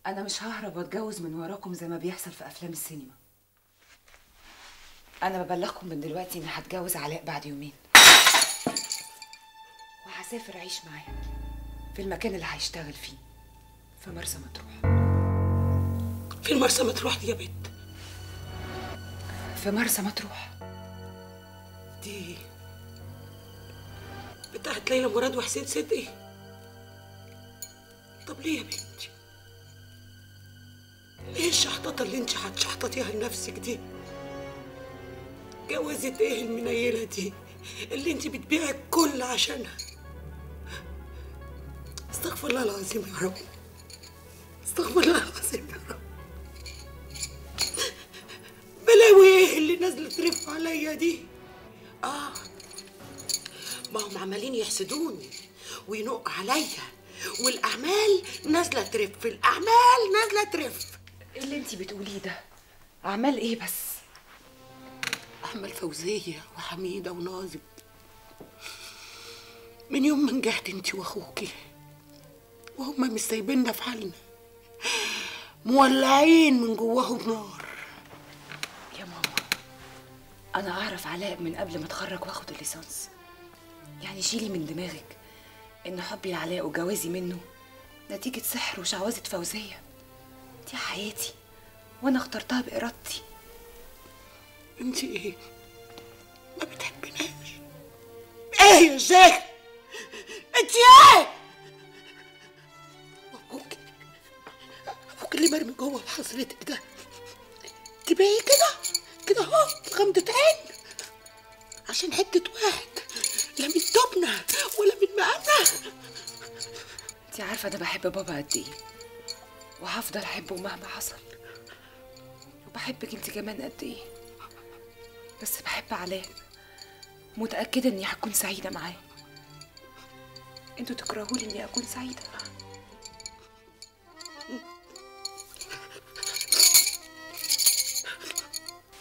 انا مش ههرب واتجوز من وراكم زي ما بيحصل في افلام السينما انا ببلغكم من دلوقتي اني هتجوز علاء بعد يومين وهسافر اعيش معاه في المكان اللي هيشتغل فيه في مرسى مطروح فين مرسى مطروح دي يا بنت في مرسى مطروح دي بتاعت ليلى مراد وحسين صدقي طب ليه يا بنتي ايه الشحططة اللي انت هتشحططيها لنفسك دي جوازة ايه المنيلة دي اللي انت بتبيعي الكل عشانها استغفر الله العظيم يا رب استغفر الله العظيم يا رب بلاوي ايه اللي نازله ترف عليا دي اه ما هم عمالين يحسدوني وينق عليا والاعمال نازله ترف الاعمال نازله ترف ايه اللي انتي بتقوليه ده اعمال ايه بس اعمال فوزيه وحميده وناظم من يوم ما نجحت انت واخوكي وهما مش سايبيننا في حالنا مولعين من جواهم نار يا ماما انا اعرف علاء من قبل ما اتخرج واخد الليسانس يعني شيلي من دماغك ان حبي لعلاء وجوازي منه نتيجة سحر وشعوذة فوزية دي حياتي وانا اخترتها بارادتي انت ايه ما بتحبناش ايه يا شيخ انت ايه ابوك ابوك اللي مرمي جوه حصرتك ده تبيعي كده كده اهو غمضة عين عشان حتة واحد لا من تبنى ولا من مقامنا انت عارفة انا بحب بابا قد ايه وهفضل احبه مهما حصل وبحبك انت كمان قد ايه بس بحب علاء متأكدة اني هكون سعيدة معاه انتوا تكرهوا لي اني اكون سعيدة